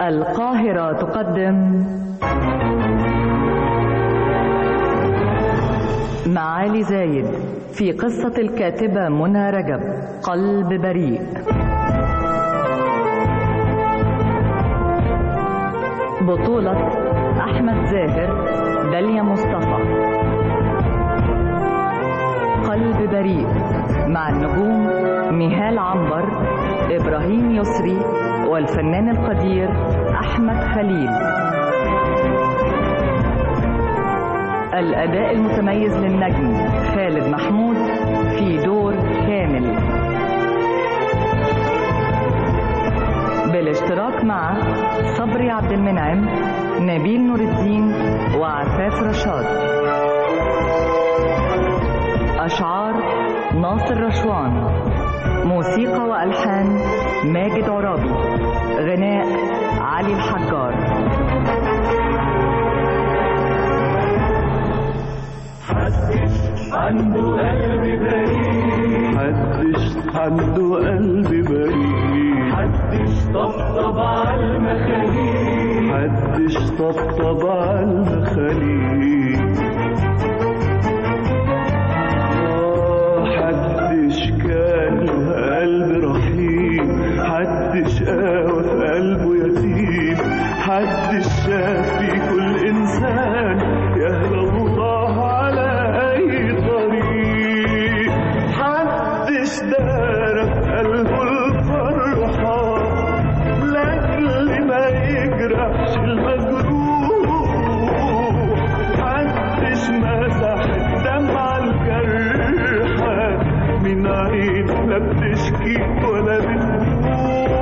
القاهرة تقدم معالي زايد في قصة الكاتبة منى رجب قلب بريء بطولة أحمد زاهر داليا مصطفى قلب بريء مع النجوم نهال عنبر إبراهيم يسري والفنان القدير أحمد خليل الأداء المتميز للنجم خالد محمود في دور كامل بالاشتراك مع صبري عبد المنعم نبيل نور الدين وعفاف رشاد أشعار ناصر رشوان موسيقى وألحان ماجد عرابي غناء علي الحجار محدش عنده قلب بريء محدش عنده قلب بريء محدش طبطب على المخاليق محدش طبطب على المخاليق آه، حدش كان له قلب رحيم حدش قاوى في قلبه يتيم حدش شاف في كل انسان يهدى الله على اي طريق حدش دار في قلبه الفرحه لاجل ما يجرحش المجروح محدش مسح الدمعة الجرحى من عين لا بتشكي ولا بتبوح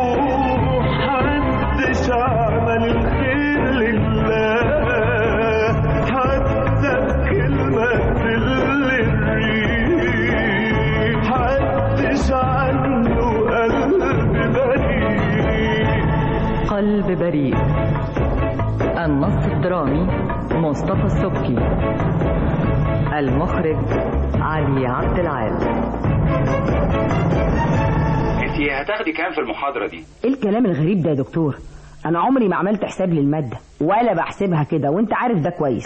محدش عمل الخير لله حتى بكلمة تل الريح محدش عنده قلب بريء قلب بريء النص الدرامي مصطفى السبكي المخرج علي عبد العال انت هتاخدي كام في المحاضرة دي؟ ايه الكلام الغريب ده يا دكتور انا عمري ما عملت حساب للماده ولا بحسبها كده وانت عارف ده كويس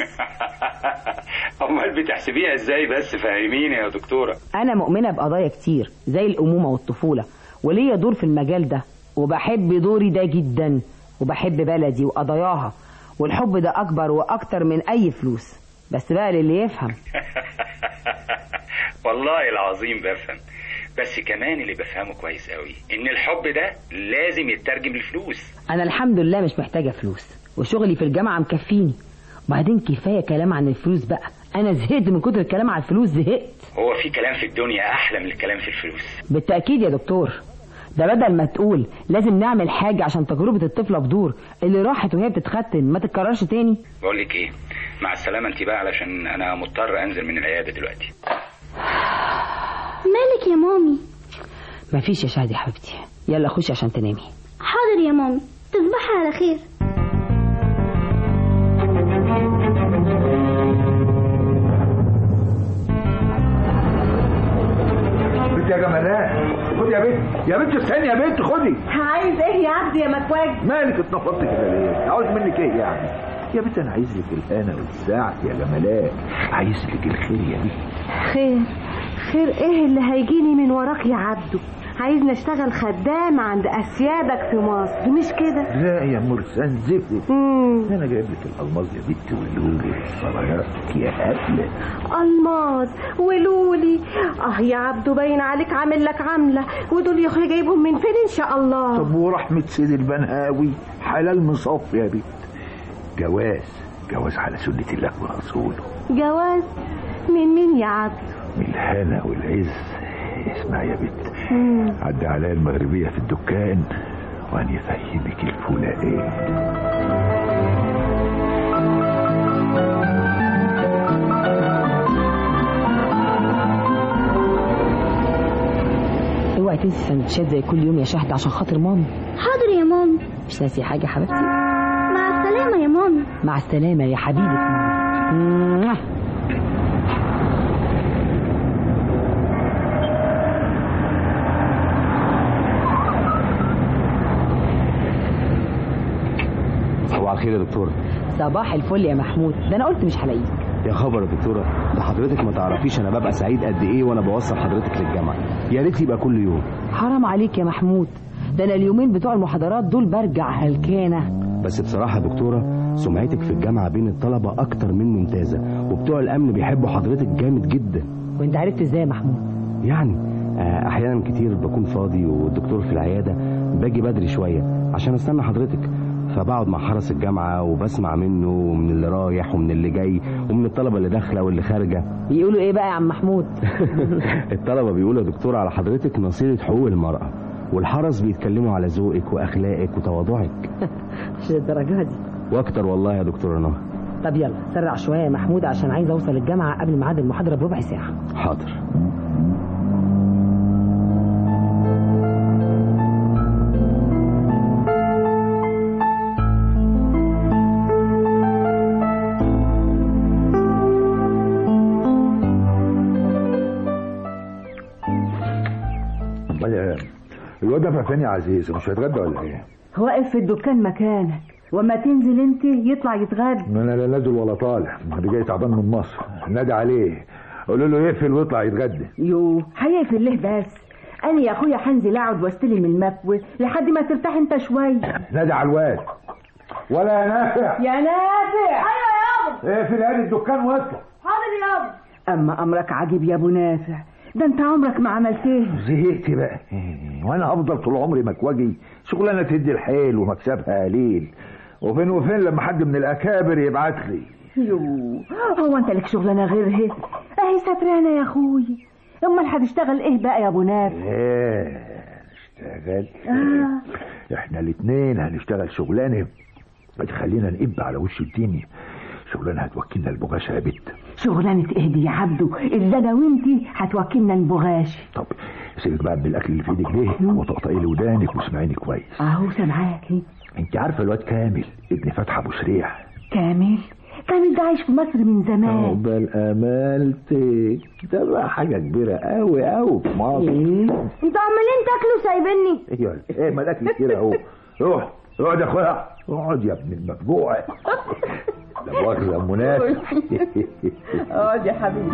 امال بتحسبيها ازاي بس فهميني يا دكتورة انا مؤمنه بقضايا كتير زي الامومه والطفوله وليا دور في المجال ده وبحب دوري ده جدا وبحب بلدي وقضاياها والحب ده اكبر واكتر من اي فلوس بس بقى للي يفهم والله العظيم بفهم بس كمان اللي بفهمه كويس قوي ان الحب ده لازم يترجم لفلوس انا الحمد لله مش محتاجه فلوس وشغلي في الجامعه مكفيني وبعدين كفايه كلام عن الفلوس بقى انا زهقت من كتر الكلام عن الفلوس زهقت هو في كلام في الدنيا احلى من الكلام في الفلوس بالتأكيد يا دكتور ده بدل ما تقول لازم نعمل حاجة عشان تجربة الطفلة بدور اللي راحت وهي بتتختن ما تتكررش تاني بقول لك ايه مع السلامة انت بقى علشان انا مضطر انزل من العيادة دلوقتي مالك يا مامي مفيش يا شهد يا حبيبتي يلا خشي عشان تنامي حاضر يا مامي تصبحي على خير بنت يا جمالات خدي يا بنت يا بنت استني يا بنت خدي عايز ايه يا عبد يا مكواج مالك اتنفضت كده ليه عاوز منك ايه يعني يا بنت انا عايز لك الهنا والسعد يا جمالات عايز لك الخير يا بنت خير خير ايه اللي هيجيني من وراك يا عبدو عايزني اشتغل خدام عند اسيادك في مصر مش كده لا يا مرسان زفت مم. انا جايب لك الالماظ يا بنت واللولي والصرايات يا هبله الماظ ولولي اه يا عبدو باين عليك عامل لك عامله ودول يا اخويا جايبهم من فين ان شاء الله طب ورحمه سيد البنهاوي حلال مصف يا بنت جواز جواز على سنه الله ورسوله جواز من مين يا عبدو من الهنا والعز اسمع يا بنت مم. عدى عليا المغربية في الدكان وأنا يفهمك الفولة ايه اوعي تنسي سندوتشات زي كل يوم يا شهد عشان خاطر مامي حاضر يا مامي مش ناسي حاجة يا حبيبتي مع السلامة يا مامي مع السلامة يا حبيبة مامي صباح الخير يا دكتوره صباح الفل يا محمود ده انا قلت مش هلاقيك يا خبر يا دكتوره ده حضرتك ما تعرفيش انا ببقى سعيد قد ايه وانا بوصل حضرتك للجامعه يا ريت يبقى كل يوم حرام عليك يا محمود ده انا اليومين بتوع المحاضرات دول برجع هلكانه بس بصراحه يا دكتوره سمعتك في الجامعه بين الطلبه اكتر من ممتازه وبتوع الامن بيحبوا حضرتك جامد جدا وانت عرفت ازاي يا محمود يعني آه، احيانا كتير بكون فاضي والدكتور في العياده باجي بدري شويه عشان استنى حضرتك فبقعد مع حرس الجامعه وبسمع منه ومن اللي رايح ومن اللي جاي ومن الطلبه اللي داخله واللي خارجه بيقولوا ايه بقى يا عم محمود الطلبه بيقولوا يا دكتور على حضرتك نصيره حقوق المراه والحرس بيتكلموا على ذوقك واخلاقك وتواضعك مش للدرجه دي واكتر والله يا دكتور نهى طب يلا سرع شويه يا محمود عشان عايز اوصل الجامعه قبل ميعاد المحاضره بربع ساعه حاضر امال الواد ده فين يا عزيز مش هيتغدى ولا ايه؟ واقف في الدكان مكانك وما تنزل انت يطلع يتغدى ما انا لا نازل ولا طالع ما جاي تعبان من مصر نادي عليه قولوا له يقفل ويطلع يتغدى يو هيقفل ليه بس انا يا اخويا هنزل اقعد واستلم المكوى لحد ما ترتاح انت شويه نادي على الواد ولا يا نافع يا نافع ايوه يابا اقفل هادي الدكان واطلع حاضر يابا اما امرك عجيب يا ابو نافع ده انت عمرك ما عملت ايه زهقت بقى وانا افضل طول عمري مكوجي شغلانه تدي الحيل ومكسبها قليل وفين وفين لما حد من الاكابر يبعت لي يو هو انت لك شغلانه غيرها اهي سترانه يا اخويا امال هتشتغل ايه بقى يا ابو نافع ايه اشتغل آه. احنا الاتنين هنشتغل شغلانه تخلينا نقب على وش الدنيا شغلانه هتوكلنا البغاشة يا بت شغلانه ايه دي يا عبدو اللي انا وانتي هتوكلنا البغاشي طب سيبك بقى من الاكل اللي في ايدك ده وتقطعي لي ودانك واسمعيني كويس اهو سامعاكي انت عارفه الواد كامل ابن فتحي ابو سريع كامل كامل ده عايش في مصر من زمان عقبال امالتك ده بقى حاجه كبيره قوي قوي في مصر انتوا عمالين تاكلوا سايبني ايوه ايه ما الاكل كتير اهو روح اقعد يا اخويا اقعد يا ابن المفجوع لا مؤاخذه يا منافق اقعد يا حبيبي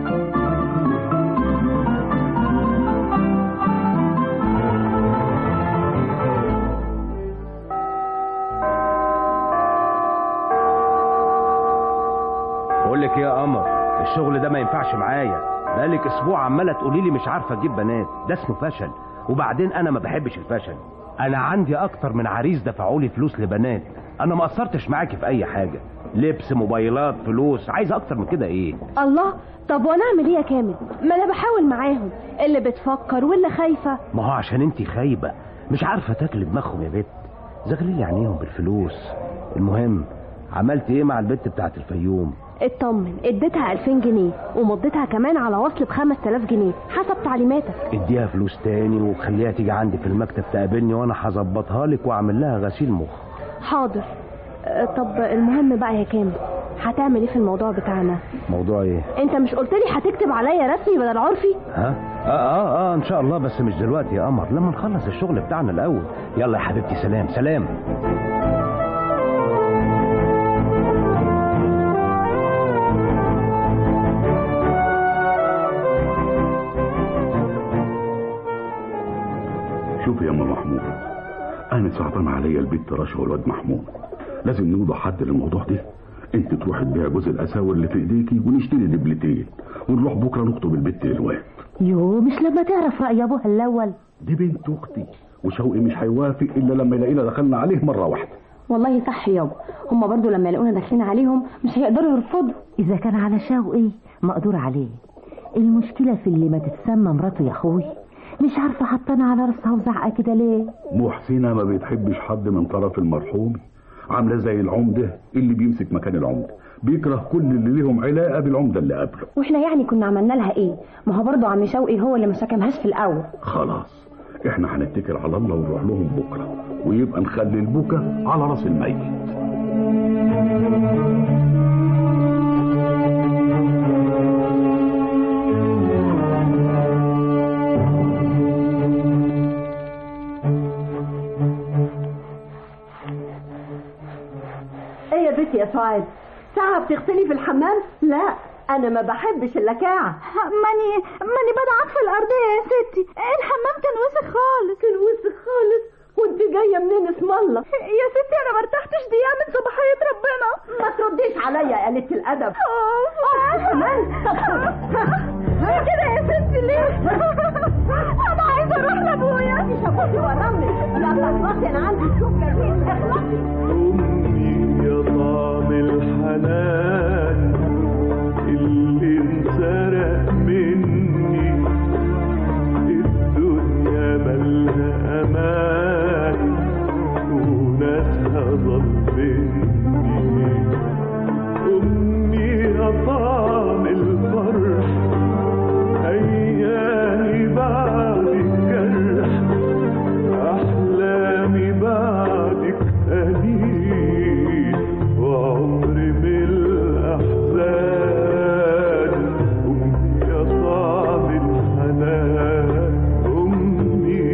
بقول لك ايه يا قمر الشغل ده ما ينفعش معايا بقالك اسبوع عماله تقولي لي مش عارفه تجيب بنات ده اسمه فشل وبعدين انا ما بحبش الفشل انا عندي اكتر من عريس دفعوا لي فلوس لبنات انا ما قصرتش معاكي في اي حاجه لبس موبايلات فلوس عايز اكتر من كده ايه الله طب وانا اعمل ايه يا كامل ما انا بحاول معاهم اللي بتفكر واللي خايفه ما هو عشان انت خايبه مش عارفه تاكل دماغهم يا بت زغلي لي عينيهم بالفلوس المهم عملت ايه مع البت بتاعت الفيوم اطمن اديتها 2000 جنيه ومضيتها كمان على وصل ب 5000 جنيه حسب تعليماتك اديها فلوس تاني وخليها تيجي عندي في المكتب تقابلني وانا هظبطها لك واعمل لها غسيل مخ حاضر أه، طب المهم بقى يا كامل هتعمل ايه في الموضوع بتاعنا موضوع ايه انت مش قلت لي هتكتب عليا رسمي بدل عرفي ها اه اه اه ان شاء الله بس مش دلوقتي يا قمر لما نخلص الشغل بتاعنا الاول يلا يا حبيبتي سلام سلام شوف يا ام محمود انا صعبان عليا البيت رشا والواد محمود لازم نوضع حد للموضوع ده انت تروح تبيع جزء الاساور اللي في ايديكي ونشتري دبلتين ونروح بكره نخطب البت للواد يو مش لما تعرف رأي ابوها الاول دي بنت اختي وشوقي مش هيوافق الا لما يلاقينا دخلنا عليه مره واحده والله صح يابا هما برضو لما يلاقونا داخلين عليهم مش هيقدروا يرفضوا اذا كان على شوقي مقدور عليه المشكلة في اللي ما تتسمى مراته يا اخوي مش عارفة حطانا على راسها وزعقة كده ليه محسنه ما بتحبش حد من طرف المرحوم عامله زي العمده اللي بيمسك مكان العمده بيكره كل اللي ليهم علاقه بالعمده اللي قبله واحنا يعني كنا عملنا لها ايه ما هو برضو عم شوقي هو اللي ما سكنهاش في الاول خلاص احنا هنتكل على الله ونروح لهم بكره ويبقى نخلي البكا على راس الميت بنتي يا سعاد ساعة بتغسلي في الحمام لا انا ما بحبش اللكاعة ماني ماني بدعك في الارضية يا ستي الحمام كان وسخ خالص كان وسخ خالص وانت جاية منين اسم الله يا ستي انا مرتحتش دقيقة من صباحية ربنا ما ترديش عليا يا قلة الادب اه كمان كده يا ستي ليه انا عايزة اروح لابويا مش هاخدي ورمي لا تخلصي انا عندي شغل جديد اخلصي أمي يا طعم الحنان اللي انسرق مني الدنيا مالها أمان وناسها ظلمني أمي يا طعم الفرح أيامي بعد الجرح أحلامي بعدك أنين وعمري بالأحزان أمي يا طعم الحنان أمي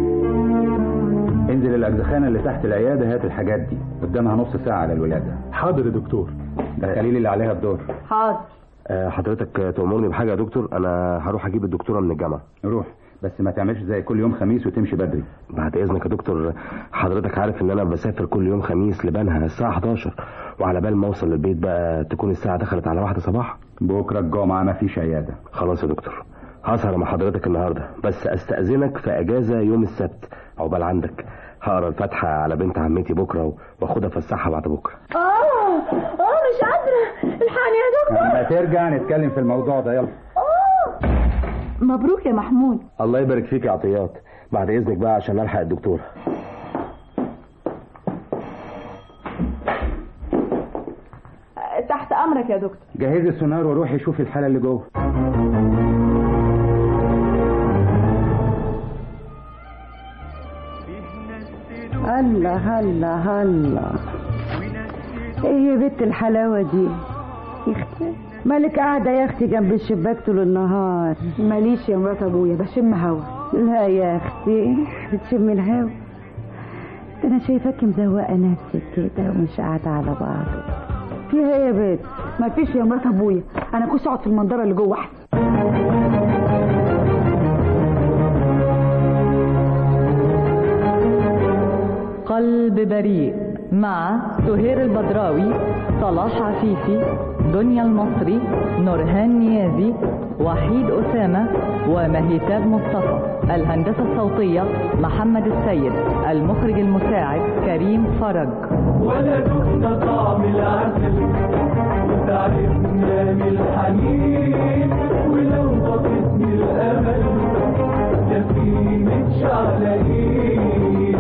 انزل الاجزخانه اللي تحت العياده هات الحاجات دي قدامها نص ساعه على الولاده حاضر يا دكتور دخلي لي اللي عليها الدور حاضر آه، حضرتك تأمرني بحاجة يا دكتور أنا هروح أجيب الدكتورة من الجامعة روح بس ما تعملش زي كل يوم خميس وتمشي بدري بعد إذنك يا دكتور حضرتك عارف إن أنا بسافر كل يوم خميس لبنها الساعة 11 وعلى بال ما أوصل للبيت بقى تكون الساعة دخلت على واحدة صباح بكره الجمعه ما فيش عياده خلاص يا دكتور هسهر مع حضرتك النهاردة بس أستأذنك في أجازة يوم السبت عقبال عندك هقرا الفاتحة على بنت عمتي بكرة واخدها افسحها بعد بكرة اه اه مش قادرة الحقني يا دكتور لما ترجع نتكلم في الموضوع ده يلا مبروك يا محمود الله يبارك فيك يا عطيات بعد إذنك بقى عشان ألحق الدكتور تحت امرك يا دكتور جهزي السونار وروحي شوفي الحاله اللي جوه الله الله الله ايه يا بنت الحلاوة دي يا اختي مالك قاعدة يا اختي جنب الشباك طول النهار ماليش يا مرات ابويا بشم هوا لا يا اختي بتشم الهوا ده انا شايفاك مزوقة نفسك كده ومش قاعدة على بعض فيها ايه يا بنت مفيش يا مرات ابويا انا كنت اقعد في المنظره اللي جوه احسن قلب بريء مع سهير البدراوي صلاح عفيفي دنيا المصري نورهان نيازي وحيد أسامة ومهيتاب مصطفى الهندسة الصوتية محمد السيد المخرج المساعد كريم فرج ولا دقنا طعم العسل وتعرفنا من الحنين ولو بطتني الامل سفينة شعلقين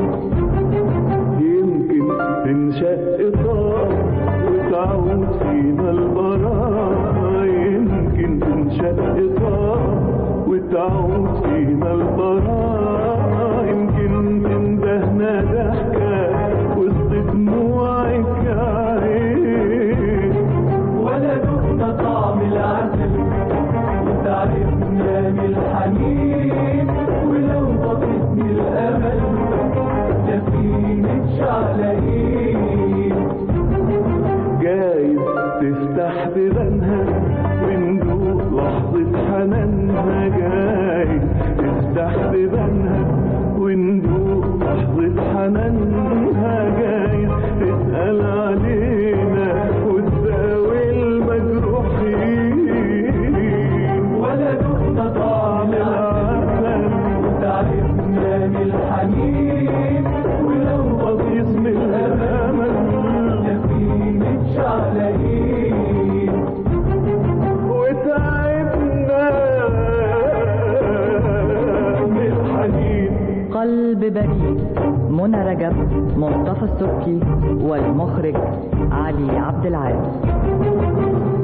يمكن تنشق طار وتعود فينا البراءة يمكن تنشق طار وتعود فينا البراءة يمكن تندهنا ضحكة وسط دموعك يا عين ولا دقنا طعم العسل وتعرفنا من الحنين ولو بطتني الامل سفينة شعلقين جايز تفتح بيبانها وندوق لحظة حنانها جايز تفتح بيبانها وندوق لحظة حنانها جايز تسأل علينا وتداوي المجروحين ولا دقنا طعم العسل وتعرفنا من الحنين ولو بطيس من الأمل سفينة شعلقين وتعبنا من الحنين قلب بريء منى رجب مصطفى السبكي والمخرج علي عبد العال